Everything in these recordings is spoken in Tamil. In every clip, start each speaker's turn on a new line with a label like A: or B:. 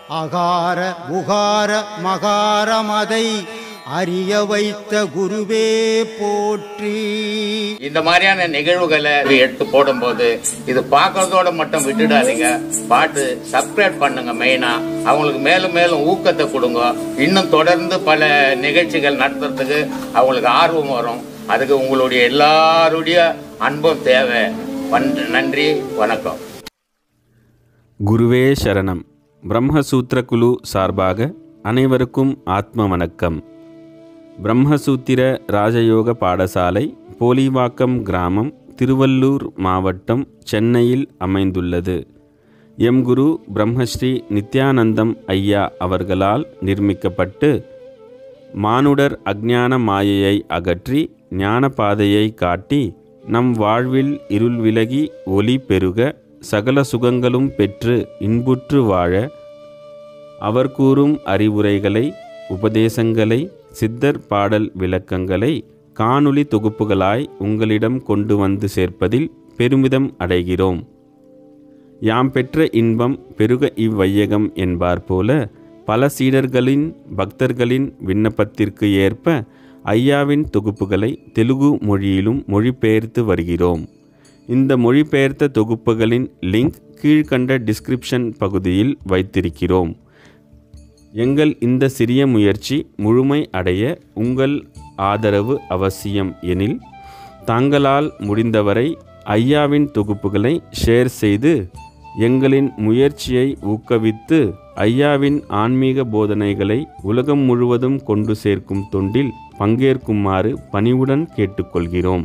A: அகார உகார மகாரமதை அறிய வைத்த குருவே போற்றி
B: இந்த மாதிரியான நிகழ்வுகளை எடுத்து போடும்போது இது பார்க்கறதோட மட்டும் விட்டுடாதீங்க பாட்டு சப்ஸ்கிரைப் பண்ணுங்க மெயினா அவங்களுக்கு மேலும் மேலும் ஊக்கத்தை கொடுங்க இன்னும் தொடர்ந்து பல நிகழ்ச்சிகள் நடத்துறதுக்கு அவங்களுக்கு ஆர்வம் வரும் அதுக்கு உங்களுடைய எல்லாருடைய அன்பும் தேவை வன்- நன்றி வணக்கம்
C: குருவே சரணம் பிரம்மசூத்திர குழு சார்பாக அனைவருக்கும் ஆத்ம வணக்கம் பிரம்மசூத்திர ராஜயோக பாடசாலை போலிவாக்கம் கிராமம் திருவள்ளூர் மாவட்டம் சென்னையில் அமைந்துள்ளது எம் குரு பிரம்மஸ்ரீ நித்யானந்தம் ஐயா அவர்களால் நிர்மிக்கப்பட்டு மானுடர் அஞ்ஞான மாயையை அகற்றி ஞான பாதையை காட்டி நம் வாழ்வில் இருள் விலகி ஒளி பெருக சகல சுகங்களும் பெற்று இன்புற்று வாழ அவர் கூறும் அறிவுரைகளை உபதேசங்களை சித்தர் பாடல் விளக்கங்களை காணொளி தொகுப்புகளாய் உங்களிடம் கொண்டு வந்து சேர்ப்பதில் பெருமிதம் அடைகிறோம் யாம் பெற்ற இன்பம் பெருக இவ்வையகம் என்பார் போல பல சீடர்களின் பக்தர்களின் விண்ணப்பத்திற்கு ஏற்ப ஐயாவின் தொகுப்புகளை தெலுங்கு மொழியிலும் மொழிபெயர்த்து வருகிறோம் இந்த மொழிபெயர்த்த தொகுப்புகளின் லிங்க் கீழ்கண்ட டிஸ்கிரிப்ஷன் பகுதியில் வைத்திருக்கிறோம் எங்கள் இந்த சிறிய முயற்சி முழுமை அடைய உங்கள் ஆதரவு அவசியம் எனில் தாங்களால் முடிந்தவரை ஐயாவின் தொகுப்புகளை ஷேர் செய்து எங்களின் முயற்சியை ஊக்குவித்து ஐயாவின் ஆன்மீக போதனைகளை உலகம் முழுவதும் கொண்டு சேர்க்கும் தொண்டில் பங்கேற்குமாறு பணிவுடன் கேட்டுக்கொள்கிறோம்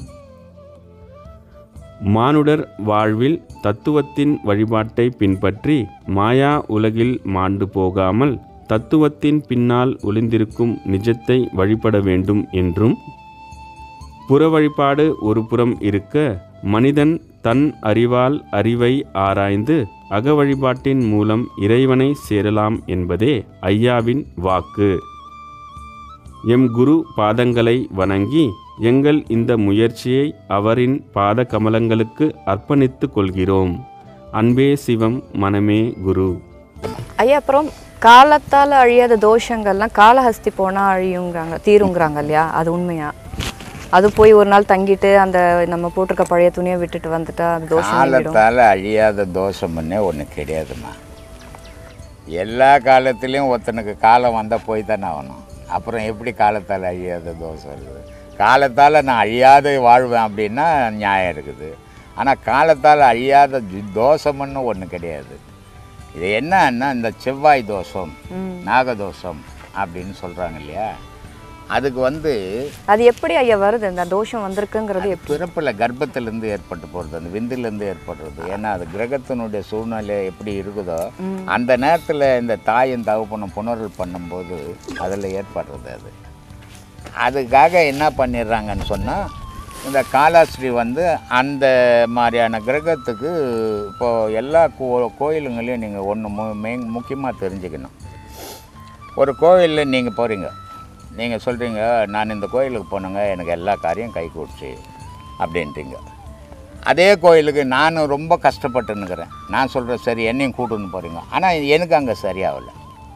C: மானுடர் வாழ்வில் தத்துவத்தின் வழிபாட்டை பின்பற்றி மாயா உலகில் மாண்டு போகாமல் தத்துவத்தின் பின்னால் ஒளிந்திருக்கும் நிஜத்தை வழிபட வேண்டும் என்றும் புற வழிபாடு ஒரு புறம் இருக்க மனிதன் தன் அறிவால் அறிவை ஆராய்ந்து அக வழிபாட்டின் மூலம் இறைவனை சேரலாம் என்பதே ஐயாவின் வாக்கு எம் குரு பாதங்களை வணங்கி எங்கள் இந்த முயற்சியை அவரின் பாத கமலங்களுக்கு அர்ப்பணித்துக் கொள்கிறோம் அன்பே சிவம் மனமே குரு
D: ஐயா அப்புறம் காலத்தால் அழியாத தோஷங்கள்லாம் காலஹஸ்தி போனால் அழியுங்கிறாங்க தீருங்கிறாங்க இல்லையா அது உண்மையா அது போய் ஒரு நாள் தங்கிட்டு அந்த நம்ம போட்டிருக்க பழைய துணியை விட்டுட்டு வந்துட்டா அந்த தோஷம் நீங்கிடும்
B: காலத்தால் அழியாத தோஷம்னே ஒன்று கிடையாதும்மா எல்லா காலத்துலேயும் ஒருத்தனுக்கு காலம் வந்தால் போய் தானே ஆகணும் அப்புறம் எப்படி காலத்தால் அழியாத தோஷம் இருக்குது காலத்தால் நான் அழியாத வாழ்வேன் அப்படின்னா நியாயம் இருக்குது ஆனால் காலத்தால் அழியாத தி- தோஷம்னு ஒன்று கிடையாது இது என்னன்னா இந்த செவ்வாய் தோஷம் நாகதோஷம் அப்படின்னு சொல்கிறாங்க இல்லையா அதுக்கு வந்து
D: அது எப்படி ஐயா வருது இந்த தோஷம் வந்திருக்குங்கிறது எப்படி
B: பிறப்பில் கர்ப்பத்திலேருந்து ஏற்பட்டு போகிறது அந்த விந்துலேருந்து ஏற்படுறது ஏன்னா அது கிரகத்தினுடைய சூழ்நிலை எப்படி இருக்குதோ அந்த நேரத்தில் இந்த தாயும் தகப்பனும் புணர்வு பண்ணும்போது அதில் ஏற்படுறது அது அதுக்காக என்ன பண்ணிடுறாங்கன்னு சொன்னால் இந்த காலாஸ்ரீ வந்து அந்த மாதிரியான கிரகத்துக்கு இப்போது எல்லா கோ கோயிலுங்களையும் நீங்கள் ஒன்று மு மெயின் முக்கியமாக தெரிஞ்சுக்கணும் ஒரு கோயிலில் நீங்கள் போகிறீங்க நீங்கள் சொல்கிறீங்க நான் இந்த கோயிலுக்கு போனேங்க எனக்கு எல்லா காரியம் கை கூடுச்சு அப்படின்றீங்க அதே கோயிலுக்கு நான் ரொம்ப கஷ்டப்பட்டுன்னுக்கிறேன் நான் சொல்கிறேன் சரி என்னையும் கூட்டுன்னு போகிறீங்க ஆனால் எனக்கு அங்கே சரியாகலை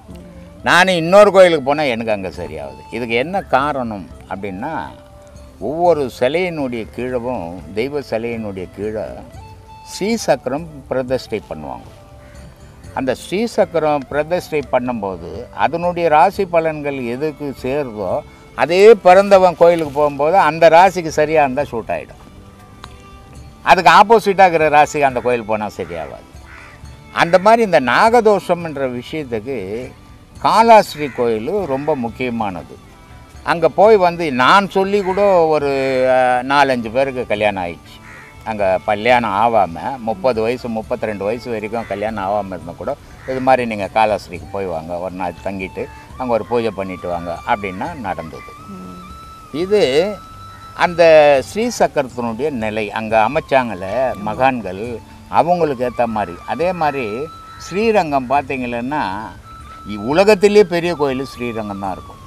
B: நான் இன்னொரு கோயிலுக்கு போனால் எனக்கு அங்கே சரியாகுது இதுக்கு என்ன காரணம் அப்படின்னா ஒவ்வொரு சிலையினுடைய கீழவும் தெய்வ சிலையினுடைய கீழே ஸ்ரீசக்கரம் பிரதிஷ்டை பண்ணுவாங்க அந்த ஸ்ரீசக்கரம் பிரதிஷ்டை பண்ணும்போது அதனுடைய ராசி பலன்கள் எதுக்கு சேருதோ அதே பிறந்தவன் கோயிலுக்கு போகும்போது அந்த ராசிக்கு சரியாக இருந்தால் ஷூட் ஆகிடும் அதுக்கு ஆப்போசிட்டாக இருக்கிற ராசிக்கு அந்த கோயில் போனால் சரியாகாது அந்த மாதிரி இந்த நாகதோஷம்ன்ற விஷயத்துக்கு காலாஸ்ரீ கோயில் ரொம்ப முக்கியமானது அங்கே போய் வந்து நான் சொல்லி கூட ஒரு அஹ், நாலஞ்சு பேருக்கு கல்யாணம் ஆயிடுச்சு அங்கே கல்யாணம் ஆகாமல் முப்பது வயசு முப்பத்தி ரெண்டு வயசு வரைக்கும் கல்யாணம் ஆகாமல் இருந்தால் கூட இது மாதிரி நீங்கள் காலாஸ்ரீக்கு போய் வாங்க ஒரு நாள் தங்கிட்டு அங்கே ஒரு பூஜை பண்ணிட்டு வாங்க அப்படின்னா நடந்தது இது அந்த ஸ்ரீசக்கரத்தினுடைய நிலை அங்கே அமைச்சாங்களே மகான்கள் அவங்களுக்கு ஏற்ற மாதிரி அதே மாதிரி ஸ்ரீரங்கம் பார்த்தீங்கன்னா இ- உலகத்திலே பெரிய கோயில் ஸ்ரீரங்கம் தான் இருக்கும்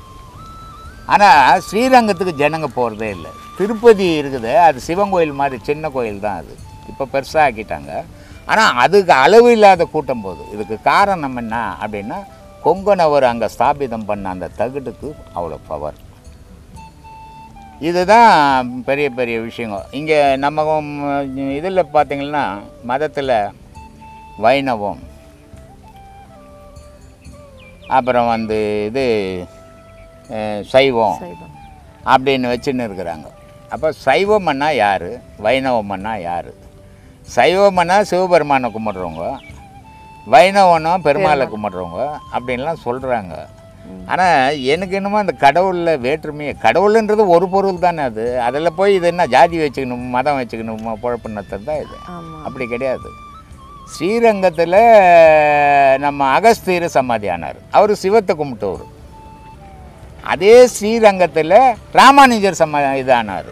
B: ஆனால் ஸ்ரீரங்கத்துக்கு ஜனங்க போகிறதே இல்லை திருப்பதி இருக்குது அது சிவன் கோயில் மாதிரி சின்ன கோயில் தான் அது இப்போ பெருசாக ஆக்கிட்டாங்க ஆனால் அதுக்கு அளவு இல்லாத கூட்டம் போகுது இதுக்கு காரணம் என்ன அப்படின்னா கொங்கணவர் அங்கே ஸ்தாபிதம் பண்ண அந்த தகுடுக்கு அவ்வளோ பவர் இதுதான் பெரிய பெரிய விஷயங்க இங்கே நம்ம இதில் பார்த்தீங்கன்னா மதத்தில் வைணவம் அப்புறம் வந்து இது அஹ், சைவம்
D: சைவம்
B: அப்படின்னு வச்சுன்னு இருக்கிறாங்க அப்போ சைவமன்னா யார் வைணவமன்னா யார் சைவமன்னா சிவபெருமானை கும்பிட்றவங்க வைணவனா பெருமாளை கும்பிட்றவங்க அப்படின்லாம் சொல்கிறாங்க ஆனால் எனக்கு என்னமோ அந்த கடவுளில் வேற்றுமையை கடவுளுன்றது ஒரு பொருள் தானே அது அதில் போய் இது என்ன ஜாதி வச்சுக்கணும் மதம் வச்சுக்கணும் குழப்பினத்தை தான் இது
D: ஆமா
B: அப்படி கிடையாது ஸ்ரீரங்கத்தில் நம்ம அகஸ்தீர் சமாதி ஆனார் அவர் சிவத்தை கும்பிட்டவர் அதே ஸ்ரீரங்கத்தில் ராமானுஜர் சம இதானார்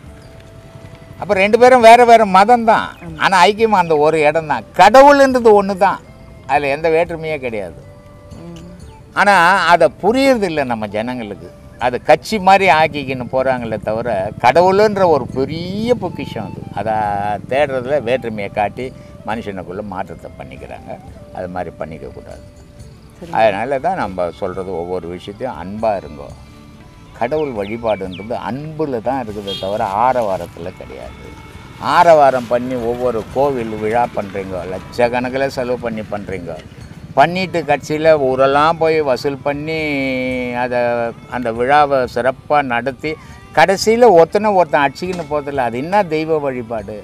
B: அப்போ ரெண்டு பேரும் வேறு வேறு மதம் தான் ஆனால் ஐக்கியமாக அந்த ஒரு இடம் தான் கடவுள்ன்றது ஒன்று தான் அதில் எந்த வேற்றுமையே கிடையாது
D: ம்.
B: ஆனால் அதை புரியறதில்லை நம்ம ஜனங்களுக்கு அது கட்சி மாதிரி ஆக்கிக்கின்னு போகிறாங்களே தவிர கடவுளுன்ற ஒரு பெரிய பொக்கிஷம் அது அதை தேடுறதுல வேற்றுமையை காட்டி மனுஷனுக்குள்ளே மாற்றத்தை பண்ணிக்கிறாங்க அது மாதிரி பண்ணிக்கக்கூடாது அதனால தான் நம்ம சொல்கிறது ஒவ்வொரு விஷயத்தையும் அன்பாக இருங்கோ கடவுள் வழிபாடுன்றது அன்பில் தான் இருக்குதே தவிர ஆரவாரத்தில் கிடையாது ஆரவாரம் பண்ணி ஒவ்வொரு கோவில் விழா பண்ணுறீங்க லட்சக்கணக்கில் செலவு பண்ணி பண்ணுறீங்க பண்ணிட்டு கட்சியில் ஊரெல்லாம் போய் வசூல் பண்ணி அதை அந்த விழாவை சிறப்பாக நடத்தி கடைசியில் ஒருத்தனை ஒருத்தன் அடிச்சிக்கின்னு போகிறதில்ல அது என்ன தெய்வ வழிபாடு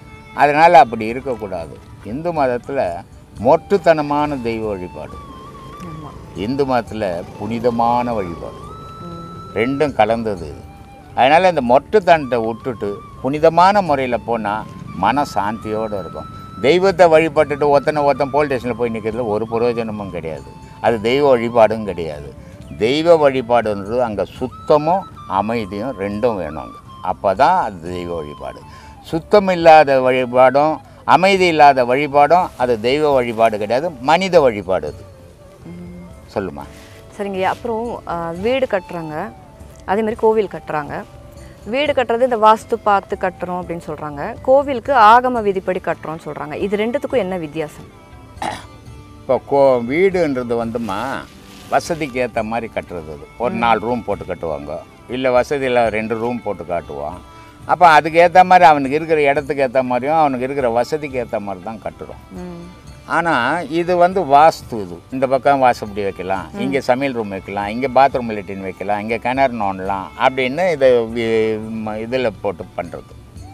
B: அதனால் அப்படி இருக்கக்கூடாது இந்து மதத்தில் மொட்டுத்தனமான தெய்வ வழிபாடு
D: ஆமா
B: இந்து மதத்தில் புனிதமான வழிபாடு
D: ம்.
B: ரெண்டும் கலந்தது இது அதனால் இந்த மொட்டுத்தனத்தை விட்டுட்டு புனிதமான முறையில் போனால் மன சாந்தியோடு இருக்கும் தெய்வத்தை வழிபட்டுட்டு ஒருத்தனை ஒருத்தன் போலீஸ் ஸ்டேஷனில் போய் நிற்கிறதுல ஒரு பிரயோஜனமும் கிடையாது அது தெய்வ வழிபாடும் கிடையாது தெய்வ வழிபாடுன்றது அங்கே சுத்தமும் அமைதியும் ரெண்டும் வேணும் அங்கே அப்போ தான் அது தெய்வ வழிபாடு சுத்தம் இல்லாத வழிபாடும் அமைதி இல்லாத வழிபாடும் அது தெய்வ வழிபாடு கிடையாது மனித வழிபாடு அது சொல்லுமா
D: சரிங்க அப்புறம் ஆ, வீடு கட்டுறாங்க அதே மாதிரி கோவில் கட்டுறாங்க வீடு கட்டுறது இந்த வாஸ்து பார்த்து கட்டுறோம் அப்படின்னு சொல்கிறாங்க கோவிலுக்கு ஆகம விதிப்படி கட்டுறோம்னு சொல்கிறாங்க இது ரெண்டுத்துக்கும் என்ன வித்தியாசம்
B: இப்போ கோ வீடுன்றது வந்துமா வசதிக்கு ஏற்ற மாதிரி கட்டுறது அது ஒரு நாலு ரூம் போட்டு கட்டுவாங்க இல்லை வசதியில் ரெண்டு ரூம் போட்டு காட்டுவான் அப்போ அதுக்கு ஏற்ற மாதிரி அவனுக்கு இருக்கிற இடத்துக்கு ஏற்ற மாதிரியும் அவனுக்கு இருக்கிற வசதிக்கு ஏற்ற மாதிரி தான் கட்டுறோம்
D: ம்
B: ஆனால் இது வந்து வாஸ்து இது இந்த பக்கம் வாசப்படி வைக்கலாம் இங்கே சமையல் ரூம் வைக்கலாம் இங்கே பாத்ரூம் லெட்டின் வைக்கலாம் இங்கே கிணறு நோண்டலாம் அப்படின்னு இதை இதில் போட்டு பண்ணுறது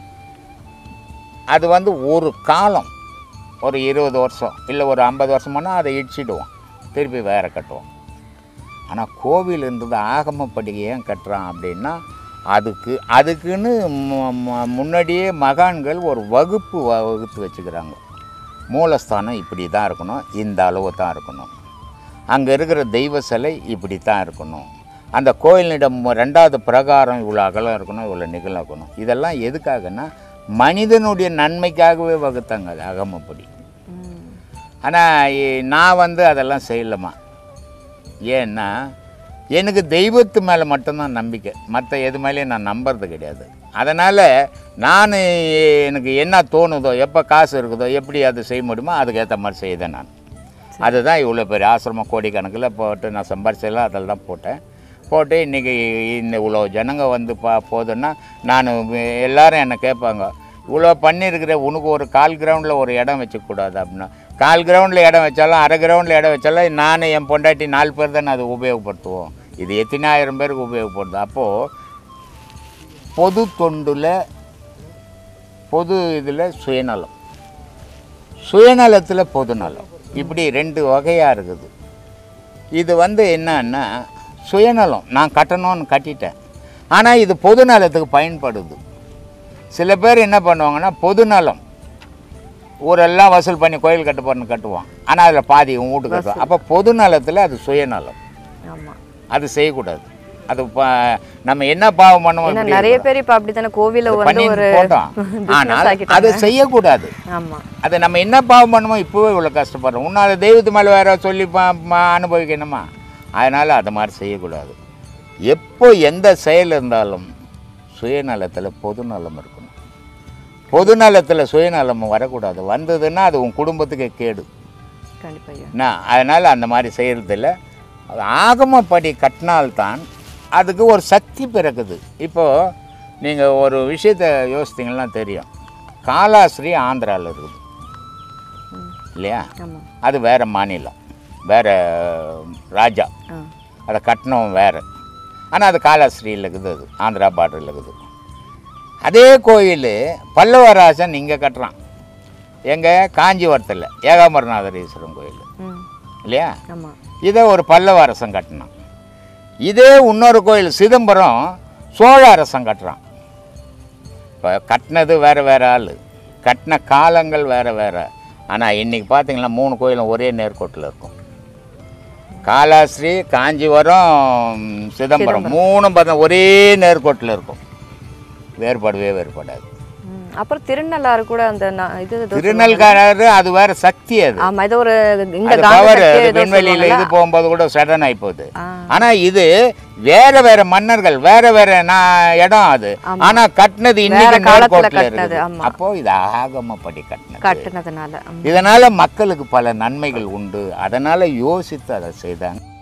B: அது வந்து ஒரு காலம் ஒரு இருபது வருஷம் இல்லை ஒரு ஐம்பது வருஷமானா அதை இடிச்சிடுவோம் திருப்பி வேற கட்டுவோம் ஆனால் கோவில்ன்றது ஆகமப்படி ஏன் கட்டுறான் அப்படின்னா அதுக்கு அதுக்குன்னு மு- மு- முன்னாடியே மகான்கள் ஒரு வகுப்பு வ- வகுத்து வச்சுக்கிறாங்க மூலஸ்தானம் இப்படி தான் இருக்கணும் இந்த அளவு தான் இருக்கணும் அங்கே இருக்கிற தெய்வ சிலை இப்படி தான் இருக்கணும் அந்த கோயிலிடம் ரெண்டாவது பிரகாரம் இவ்வளோ அகலம் இருக்கணும் இவ்வளோ நிகழம் இருக்கணும் இதெல்லாம் எதுக்காகன்னா மனிதனுடைய நன்மைக்காகவே வகுத்தாங்க அது அகமப்படி
D: ம்
B: ஆனால் நான் வந்து அதெல்லாம் செய்யலம்மா ஏன்னா எனக்கு தெய்வத்து மேலே மட்டும்தான் நம்பிக்கை மற்ற எது மேலேயும் நான் நம்புறது கிடையாது அதனால் நான் எனக்கு என்ன தோணுதோ எப்போ காசு இருக்குதோ எப்படி அது செய்ய முடியுமோ அதுக்கேற்ற மாதிரி செய்தேன் நான் அதுதான் இவ்வளோ பெரிய ஆசிரமம் கோடிக்கணக்கில் போட்டு நான் சம்பாரிச்செல்லாம் அதில் தான் போட்டேன் போட்டு இன்றைக்கி இந்த இவ்வளோ ஜனங்க வந்து பா போதுன்னா நான் எல்லாரும் என்னை கேட்பாங்க இவ்வளோ பண்ணியிருக்கிற உனக்கு ஒரு கால் கிரவுண்டில் ஒரு இடம் வச்சுக்கூடாது அப்படின்னா கால் கிரவுண்டில் இடம் வச்சாலும் அரை கிரவுண்டில் இடம் வச்சாலும் நான் என் பொண்டாட்டி நாலு பேர் தானே அதை உபயோகப்படுத்துவோம் இது எத்தனாயிரம் பேருக்கு உபயோகப்படுது அப்போது பொது தொண்டில் பொது இதில் சுயநலம் சுயநலத்தில் பொதுநலம் இப்படி ரெண்டு வகையாக இருக்குது இது வந்து என்னன்னா சுயநலம் நான் கட்டணும்னு கட்டிட்டேன் ஆனால் இது பொதுநலத்துக்கு பயன்படுது சில பேர் என்ன பண்ணுவாங்கன்னா பொதுநலம் ஊரெல்லாம் வசூல் பண்ணி கோயில் கட்ட போறேன்னு கட்டுவான் ஆனால் அதில் பாதி உன் வீட்டு கட்டுவான் அப்போ பொதுநலத்தில் அது சுயநலம்
D: ஆமாம்
B: அது செய்யக்கூடாது அது ப- நம்ம என்ன பாவம் பண்ணுவோம்
D: ஏன்னா
B: இப்படி
D: நிறைய பேர் இப்போ அப்படித்தானே கோவில வந்து
B: பண்ணிட்டு
D: ஒரு
B: போட்டோம்
D: business
B: ஆனால் அதை
D: ஆக்கிட்டாங்க
B: செய்யக்கூடாது
D: ஆமா
B: அதை நம்ம என்ன பாவம் பண்ணுமோ இப்போவே இவ்வளோ கஷ்டப்படுறோம் இன்னும் அதை தெய்வத்து மேலே வேற சொல்லி பா- ம- அனுபவிக்கணுமா அதனால் அது மாதிரி செய்யக்கூடாது எப்போ எந்த செயல் இருந்தாலும் சுயநலத்தில் பொதுநலம் இருக்கணும் பொதுநலத்தில் சுயநலம் வரக்கூடாது வந்ததுன்னா அது உன் குடும்பத்துக்கு கேடு
D: கண்டிப்பா ஐயா
B: என்ன அதனால் அந்த மாதிரி செய்கிறதில்ல ஆகமப்படி கட்டினால்தான் அதுக்கு ஒரு சக்தி பிறக்குது இப்போது நீங்கள் ஒரு விஷயத்தை யோசித்தீங்கன்னா தெரியும் காலாஸ்ரீ ஆந்திராவில் இருக்குது இல்லையா
D: ஆமா
B: அது வேறு மாநிலம் வேறு ராஜா
D: ஆ
B: அதை கட்டினவன் வேறு ஆனால் அது காலாஸ்ரீயில் இருக்குது அது ஆந்திரா பார்டரில் இருக்குது அதே கோயில் பல்லவராஜன் இங்கே கட்டுறான் எங்கே காஞ்சிபுரத்தில் ஏகாம்பரநாதர் ஈஸ்வரன் கோயில்
D: ம்
B: இல்லையா
D: ஆமா
B: இதை ஒரு பல்லவ அரசன் கட்டினான் இதே இன்னொரு கோயில் சிதம்பரம் சோழ அரசன் கட்டுறான் இப்போ கட்டினது வேறு வேறு ஆள் கட்டின காலங்கள் வேறு வேறு ஆனால் இன்றைக்கி பார்த்தீங்கன்னா மூணு கோயிலும் ஒரே நேர்கோட்டில் இருக்கும் காலாஸ்ரீ காஞ்சிபுரம் சிதம்பரம் மூணும் பார்த்தா ஒரே நேர்கோட்டில் இருக்கும் வேறுபடவே வேறுபடாது
D: ம். அப்புறம் திருநள்ளாறு கூட அந்த நா- இது ஏதோ
B: திருநெல்காரர் அது வேறு சக்தி அது
D: ஆமா இது ஒரு இந்த
B: அது
D: காந்த
B: பவர்
D: சக்தி ஏதோ
B: விண்வெளியில் இது
D: சொல்லுவாங்கல்ல?
B: போகும்போது கூட சடன் ஆகி போகுது
D: ஆ.
B: ஆனா இது வேற வேற மன்னர்கள் வேற வேற நான் இடம் அது ஆனா கட்டினது இன்னைக்கு
D: வேற காலத்துல
B: நேர்கோட்டில்
D: கட்டினது,
B: இருக்குது
D: ஆமா.
B: அப்போ இது ஆகமப்படி கட்டினது
D: கட்டுனதுனால ம்.
B: இதனால மக்களுக்கு பல நன்மைகள் உண்டு அதனால யோசித்து அதை செய்தாங்க